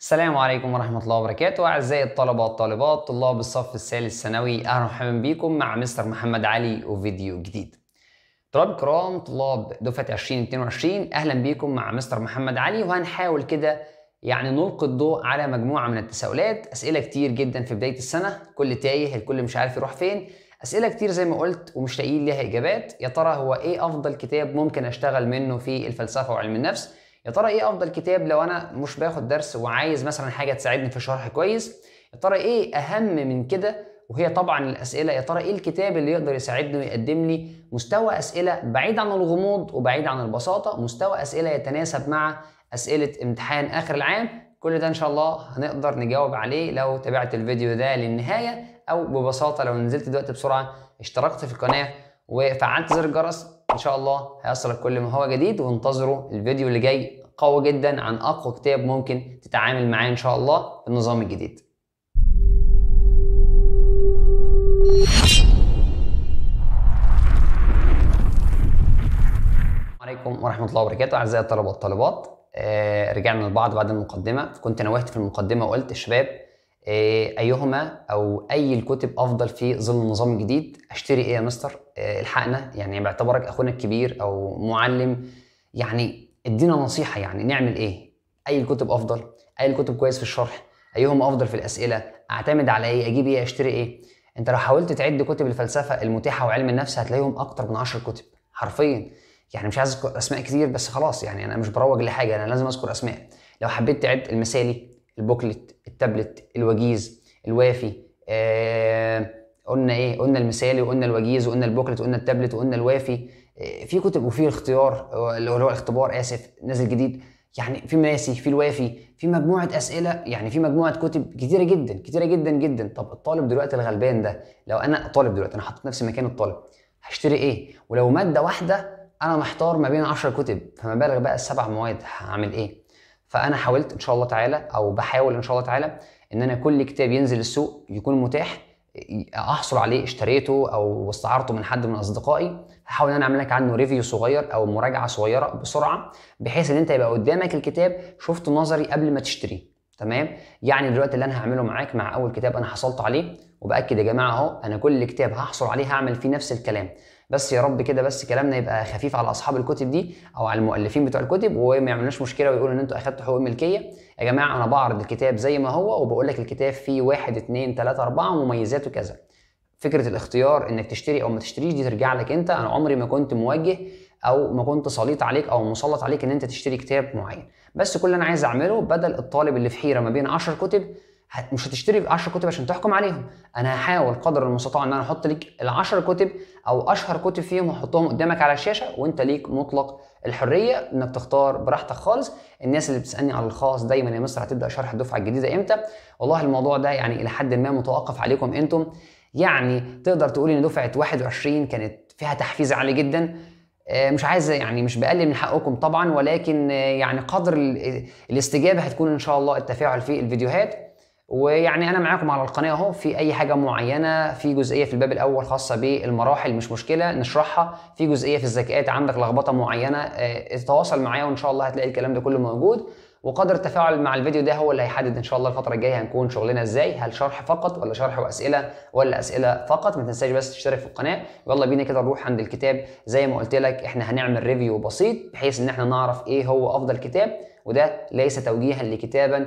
السلام عليكم ورحمة الله وبركاته أعزائي الطلبة والطالبات طلاب الصف الثالث ثانوي أهلا ومرحبا بكم مع مستر محمد علي وفيديو جديد طلاب الكرام طلاب دفعة 2022 أهلا بكم مع مستر محمد علي وهنحاول كده يعني نلقي الضوء على مجموعة من التساؤلات أسئلة كتير جدا في بداية السنة كل تايه الكل مش عارف يروح فين أسئلة كتير زي ما قلت ومش لاقيين ليها إجابات يا ترى هو إيه أفضل كتاب ممكن أشتغل منه في الفلسفة وعلم النفس يا ترى ايه افضل كتاب لو انا مش باخد درس وعايز مثلا حاجه تساعدني في شرح كويس يا ترى ايه اهم من كده وهي طبعا الاسئله يا ترى ايه الكتاب اللي يقدر يساعدني ويقدم لي مستوى اسئله بعيد عن الغموض وبعيد عن البساطه مستوى اسئله يتناسب مع اسئله امتحان اخر العام كل ده ان شاء الله هنقدر نجاوب عليه لو تابعت الفيديو ده للنهايه او ببساطه لو نزلت دلوقتي بسرعه اشتركت في القناه وفعلت زر الجرس ان شاء الله هيصلك كل ما هو جديد وانتظروا الفيديو اللي جاي قوي جدا عن اقوى كتاب ممكن تتعامل معاه ان شاء الله في النظام الجديد عليكم ورحمه الله وبركاته اعزائي الطلبه والطالبات آه رجعنا لبعض بعد المقدمه كنت نوهت في المقدمه وقلت الشباب آه ايهما او اي الكتب افضل في ظل النظام الجديد اشتري ايه يا مستر آه الحقنا يعني بعتبرك اخونا الكبير او معلم يعني ادينا نصيحه يعني نعمل ايه اي الكتب افضل اي الكتب كويس في الشرح ايهما افضل في الاسئله اعتمد على ايه اجيب ايه اشتري ايه انت لو حاولت تعد كتب الفلسفه المتاحه وعلم النفس هتلاقيهم اكتر من 10 كتب حرفيا يعني مش عايز اذكر اسماء كتير بس خلاص يعني انا مش بروج لحاجه انا لازم اذكر اسماء لو حبيت تعد المثالي البوكلت التابلت الوجيز الوافي آه قلنا ايه قلنا المثالي وقلنا الوجيز وقلنا البوكلت وقلنا التابلت وقلنا الوافي في كتب وفي الاختيار اللي هو الاختبار اسف نازل جديد يعني في ماسي في الوافي في مجموعه اسئله يعني في مجموعه كتب كتيره جدا كتيره جدا جدا طب الطالب دلوقتي الغلبان ده لو انا طالب دلوقتي انا حاطط نفسي مكان الطالب هشتري ايه ولو ماده واحده انا محتار ما بين 10 كتب فما بالغ بقى السبع مواد هعمل ايه فانا حاولت ان شاء الله تعالى او بحاول ان شاء الله تعالى ان انا كل كتاب ينزل السوق يكون متاح احصل عليه اشتريته او استعرته من حد من اصدقائي هحاول ان انا اعمل لك عنه ريفيو صغير او مراجعه صغيره بسرعه بحيث ان انت يبقى قدامك الكتاب شفته نظري قبل ما تشتريه تمام يعني دلوقتي اللي انا هعمله معاك مع اول كتاب انا حصلت عليه وباكد يا جماعه اهو انا كل كتاب هحصل عليه هعمل فيه نفس الكلام بس يا رب كده بس كلامنا يبقى خفيف على اصحاب الكتب دي او على المؤلفين بتوع الكتب وما يعملوش مشكله ويقولوا ان انتوا اخدتوا حقوق ملكيه يا جماعه انا بعرض الكتاب زي ما هو وبقول لك الكتاب فيه واحد اتنين تلاته اربعه مميزاته كذا فكره الاختيار انك تشتري او ما تشتريش دي ترجع لك انت انا عمري ما كنت موجه او ما كنت سليط عليك او مسلط عليك ان انت تشتري كتاب معين بس كل اللي انا عايز اعمله بدل الطالب اللي في حيره ما بين 10 كتب مش هتشتري 10 كتب عشان تحكم عليهم انا هحاول قدر المستطاع ان انا احط لك ال 10 كتب او اشهر كتب فيهم واحطهم قدامك على الشاشه وانت ليك مطلق الحريه انك تختار براحتك خالص الناس اللي بتسالني على الخاص دايما يا مستر هتبدا شرح الدفعه الجديده امتى والله الموضوع ده يعني الى حد ما متوقف عليكم انتم يعني تقدر تقول ان دفعه 21 كانت فيها تحفيز عالي جدا مش عايز يعني مش بقلل من حقكم طبعا ولكن يعني قدر الاستجابه هتكون ان شاء الله التفاعل في الفيديوهات ويعني انا معاكم على القناه اهو في اي حاجه معينه في جزئيه في الباب الاول خاصه بالمراحل مش مشكله نشرحها في جزئيه في الذكاءات عندك لخبطه معينه اتواصل معايا وان شاء الله هتلاقي الكلام ده كله موجود وقدر التفاعل مع الفيديو ده هو اللي هيحدد ان شاء الله الفتره الجايه هنكون شغلنا ازاي هل شرح فقط ولا شرح واسئله ولا اسئله فقط ما تنساش بس تشترك في القناه يلا بينا كده نروح عند الكتاب زي ما قلت لك احنا هنعمل ريفيو بسيط بحيث ان احنا نعرف ايه هو افضل كتاب وده ليس توجيها لكتابا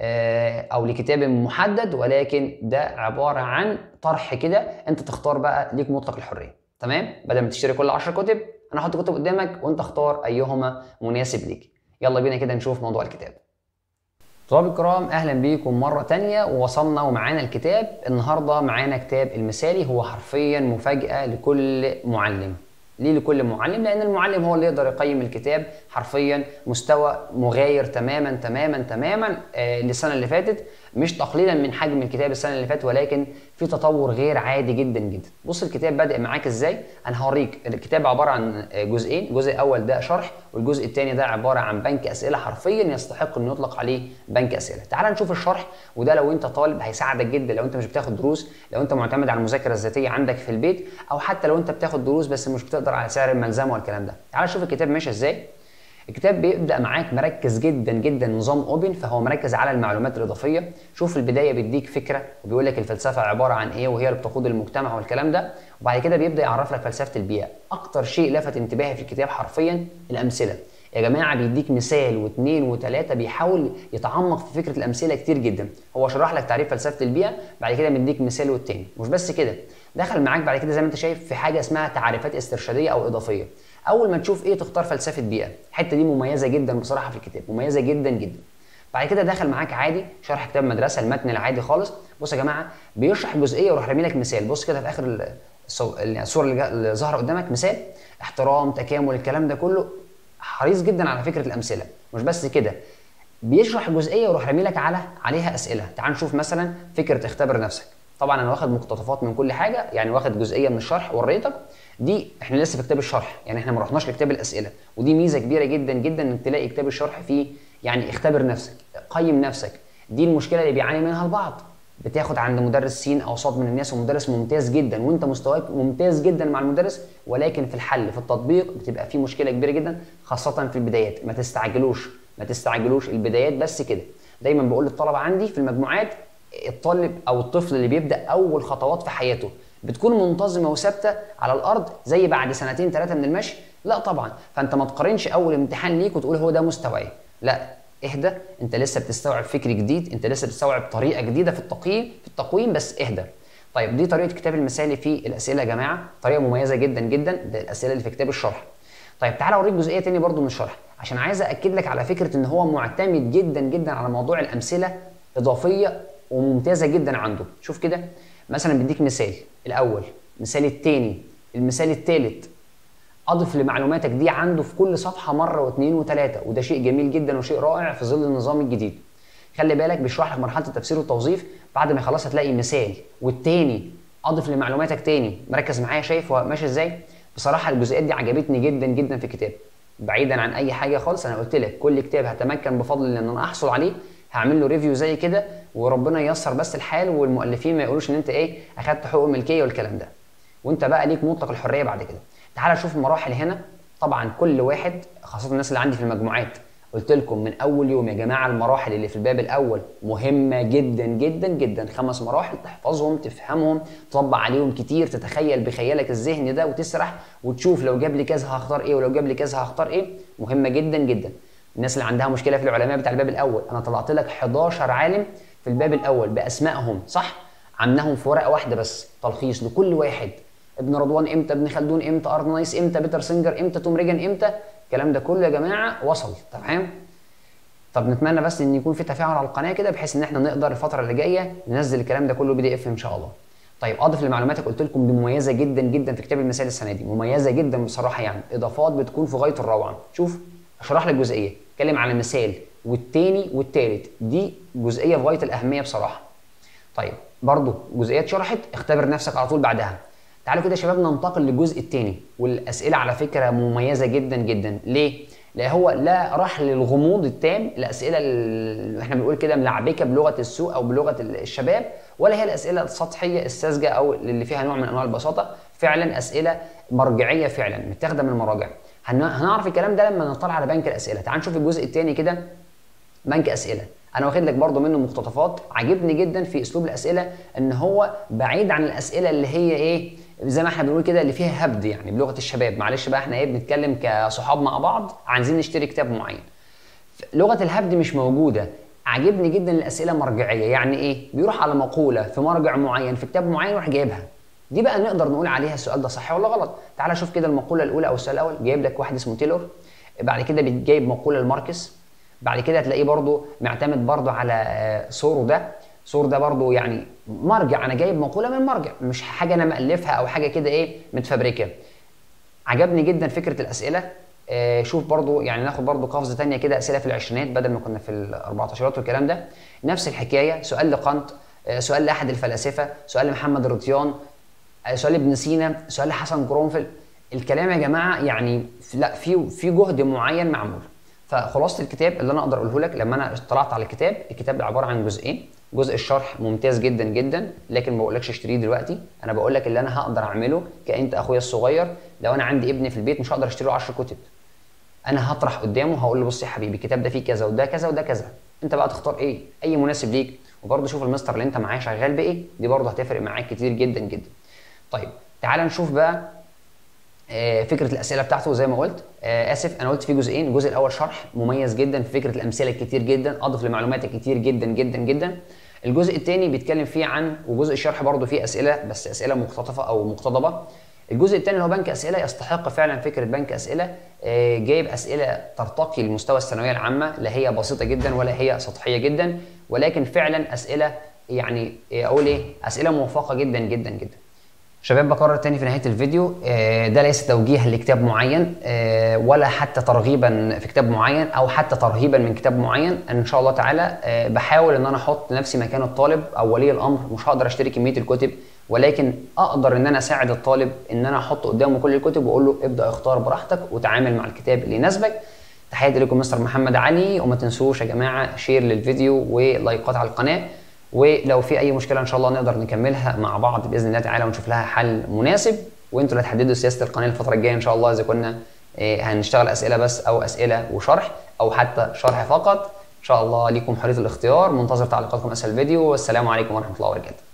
او لكتاب محدد ولكن ده عباره عن طرح كده انت تختار بقى ليك مطلق الحريه تمام بدل ما تشتري كل 10 كتب انا هحط كتب قدامك وانت اختار ايهما مناسب ليك يلا بينا كده نشوف موضوع الكتاب طلاب الكرام اهلا بيكم مره تانية ووصلنا ومعانا الكتاب النهارده معانا كتاب المثالي هو حرفيا مفاجاه لكل معلم ليه لكل معلم لان المعلم هو اللي يقدر يقيم الكتاب حرفيا مستوى مغاير تماما تماما تماما آه للسنه اللي فاتت مش تقليلا من حجم الكتاب السنه اللي فاتت ولكن في تطور غير عادي جدا جدا بص الكتاب بادئ معاك ازاي انا هوريك الكتاب عباره عن جزئين الجزء الاول ده شرح والجزء الثاني ده عباره عن بنك اسئله حرفيا يستحق انه يطلق عليه بنك اسئله تعال نشوف الشرح وده لو انت طالب هيساعدك جدا لو انت مش بتاخد دروس لو انت معتمد على المذاكره الذاتيه عندك في البيت او حتى لو انت بتاخد دروس بس مش بتقدر على سعر الملزمه والكلام ده تعال نشوف الكتاب ماشي ازاي الكتاب بيبدا معاك مركز جدا جدا نظام اوبن فهو مركز على المعلومات الاضافيه شوف البدايه بيديك فكره وبيقول لك الفلسفه عباره عن ايه وهي اللي بتقود المجتمع والكلام ده وبعد كده بيبدا يعرف لك فلسفه البيئه اكتر شيء لفت انتباهي في الكتاب حرفيا الامثله يا جماعه بيديك مثال واثنين وثلاثه بيحاول يتعمق في فكره الامثله كتير جدا هو شرح لك تعريف فلسفه البيئه بعد كده مديك مثال والتاني مش بس كده دخل معاك بعد كده زي ما انت شايف في حاجه اسمها تعريفات استرشاديه او اضافيه اول ما تشوف ايه تختار فلسفه بيئه الحته دي مميزه جدا بصراحه في الكتاب مميزه جدا جدا بعد كده دخل معاك عادي شرح كتاب مدرسه المتن العادي خالص بص يا جماعه بيشرح جزئيه ويروح رامي لك مثال بص كده في اخر الصوره اللي ظاهره قدامك مثال احترام تكامل الكلام ده كله حريص جدا على فكره الامثله مش بس كده بيشرح جزئيه ويروح رامي لك على عليها اسئله تعال نشوف مثلا فكره اختبر نفسك طبعا انا واخد مقتطفات من كل حاجه يعني واخد جزئيه من الشرح وريتك دي احنا لسه في كتاب الشرح يعني احنا ما رحناش لكتاب الاسئله ودي ميزه كبيره جدا جدا انك تلاقي كتاب الشرح فيه يعني اختبر نفسك قيم نفسك دي المشكله اللي بيعاني منها البعض بتاخد عند مدرس سين او صاد من الناس ومدرس ممتاز جدا وانت مستواك ممتاز جدا مع المدرس ولكن في الحل في التطبيق بتبقى في مشكله كبيره جدا خاصه في البدايات ما تستعجلوش ما تستعجلوش البدايات بس كده دايما بقول للطلبه عندي في المجموعات الطالب او الطفل اللي بيبدا اول خطوات في حياته بتكون منتظمه وثابته على الارض زي بعد سنتين ثلاثه من المشي لا طبعا فانت ما تقارنش اول امتحان ليك وتقول هو ده مستواي لا اهدى انت لسه بتستوعب فكر جديد انت لسه بتستوعب طريقه جديده في التقييم في التقويم بس اهدى طيب دي طريقه كتاب المثالي في الاسئله يا جماعه طريقه مميزه جدا جدا ده الاسئله اللي في كتاب الشرح طيب تعالى اوريك جزئيه تاني برضو من الشرح عشان عايز اكد لك على فكره ان هو معتمد جدا جدا على موضوع الامثله اضافيه وممتازه جدا عنده شوف كده مثلا بيديك مثال الاول مثال الثاني المثال الثالث اضف لمعلوماتك دي عنده في كل صفحه مره واثنين وثلاثه وده شيء جميل جدا وشيء رائع في ظل النظام الجديد خلي بالك بيشرح لك مرحله التفسير والتوظيف بعد ما يخلص هتلاقي مثال والتاني اضف لمعلوماتك تاني مركز معايا شايف هو ماشي ازاي بصراحه الجزئيات دي عجبتني جدا جدا في الكتاب بعيدا عن اي حاجه خالص انا قلت لك كل كتاب هتمكن بفضل ان انا احصل عليه هعمل له ريفيو زي كده وربنا ييسر بس الحال والمؤلفين ما يقولوش ان انت ايه اخدت حقوق الملكيه والكلام ده وانت بقى ليك مطلق الحريه بعد كده تعال شوف المراحل هنا طبعا كل واحد خاصه الناس اللي عندي في المجموعات قلت لكم من اول يوم يا جماعه المراحل اللي في الباب الاول مهمه جدا جدا جدا خمس مراحل تحفظهم تفهمهم تطبق عليهم كتير تتخيل بخيالك الذهني ده وتسرح وتشوف لو جاب لي كذا هختار ايه ولو جاب لي كذا هختار ايه مهمه جدا جدا الناس اللي عندها مشكله في العلماء بتاع الباب الاول انا طلعت لك 11 عالم في الباب الاول باسمائهم صح عاملاهم في ورقه واحده بس تلخيص لكل واحد ابن رضوان امتى ابن خلدون امتى ارنايس امتى بيتر سينجر امتى توم ريجن امتى الكلام ده كله يا جماعه وصل تمام طب نتمنى بس ان يكون في تفاعل على القناه كده بحيث ان احنا نقدر الفتره اللي جايه ننزل الكلام ده كله بي دي اف ان شاء الله طيب اضف لمعلوماتك قلت لكم دي مميزه جدا جدا في كتاب المثال السنه دي مميزه جدا بصراحه يعني اضافات بتكون في غايه الروعه شوف اشرح لك جزئيه اتكلم على مثال والتاني والتالت دي جزئيه في غايه الاهميه بصراحه طيب برضو جزئيات شرحت اختبر نفسك على طول بعدها تعالوا كده يا شباب ننتقل للجزء الثاني والاسئله على فكره مميزه جدا جدا ليه لا هو لا راح للغموض التام الاسئله اللي احنا بنقول كده ملعبكه بلغه السوق او بلغه الشباب ولا هي الاسئله السطحيه الساذجه او اللي فيها نوع من انواع البساطه فعلا اسئله مرجعيه فعلا متاخده من المراجع هنعرف الكلام ده لما نطلع على بنك الاسئله تعال نشوف الجزء الثاني كده بنك اسئله انا واخد لك برضو منه مقتطفات عجبني جدا في اسلوب الاسئله ان هو بعيد عن الاسئله اللي هي ايه زي ما احنا بنقول كده اللي فيها هبد يعني بلغه الشباب معلش بقى احنا ايه بنتكلم كصحاب مع بعض عايزين نشتري كتاب معين لغه الهبد مش موجوده عجبني جدا الاسئله مرجعيه يعني ايه بيروح على مقوله في مرجع معين في كتاب معين ويروح جايبها دي بقى نقدر نقول عليها السؤال ده صح ولا غلط تعال شوف كده المقوله الاولى او السؤال الاول جايب لك واحد اسمه تيلور بعد كده جايب مقوله لماركس بعد كده هتلاقيه برضو معتمد برضو على سورو ده سور ده برضو يعني مرجع انا جايب مقوله من مرجع مش حاجه انا مالفها او حاجه كده ايه متفبركه عجبني جدا فكره الاسئله آه شوف برضو يعني ناخد برضو قفزه ثانيه كده اسئله في العشرينات بدل ما كنا في ال 14 والكلام ده نفس الحكايه سؤال لقنط آه سؤال لاحد الفلاسفه سؤال لمحمد رضيان آه سؤال لابن سينا سؤال لحسن جرونفل الكلام يا جماعه يعني لا في في جهد معين معمول فخلاصه الكتاب اللي انا اقدر اقوله لك لما انا اطلعت على الكتاب الكتاب عباره عن جزئين جزء الشرح ممتاز جدا جدا لكن ما بقولكش اشتريه دلوقتي انا بقول لك اللي انا هقدر اعمله كانت اخويا الصغير لو انا عندي ابن في البيت مش هقدر اشتري له 10 كتب انا هطرح قدامه هقول له بص يا حبيبي الكتاب ده فيه كذا وده كذا وده كذا انت بقى تختار ايه اي مناسب ليك وبرضه شوف المستر اللي انت معاه شغال بايه دي برضه هتفرق معاك كتير جدا جدا طيب تعال نشوف بقى آه، فكره الاسئله بتاعته زي ما قلت آه، اسف انا قلت في جزئين الجزء الاول شرح مميز جدا في فكره الامثله الكتير جدا اضف لمعلومات كتير جدا جدا جدا الجزء الثاني بيتكلم فيه عن وجزء الشرح برضه فيه اسئله بس اسئله مقتطفه او مقتضبه الجزء الثاني اللي هو بنك اسئله يستحق فعلا فكره بنك اسئله آه، جايب اسئله ترتقي لمستوى الثانويه العامه لا هي بسيطه جدا ولا هي سطحيه جدا ولكن فعلا اسئله يعني اقول ايه اسئله موفقه جدا جدا جدا شباب بكرر تاني في نهايه الفيديو آه، ده ليس توجيها لكتاب معين آه، ولا حتى ترغيبا في كتاب معين او حتى ترهيبا من كتاب معين ان شاء الله تعالى آه، بحاول ان انا احط نفسي مكان الطالب او ولي الامر مش هقدر اشتري كميه الكتب ولكن اقدر ان انا اساعد الطالب ان انا احط قدامه كل الكتب واقول له ابدا اختار براحتك وتعامل مع الكتاب اللي يناسبك تحياتي لكم مستر محمد علي وما تنسوش يا جماعه شير للفيديو ولايكات على القناه ولو في اي مشكله ان شاء الله نقدر نكملها مع بعض باذن الله تعالى ونشوف لها حل مناسب وانتوا اللي هتحددوا سياسه القناه الفتره الجايه ان شاء الله اذا كنا آه، هنشتغل اسئله بس او اسئله وشرح او حتى شرح فقط ان شاء الله ليكم حريه الاختيار منتظر تعليقاتكم اسفل الفيديو والسلام عليكم ورحمه الله وبركاته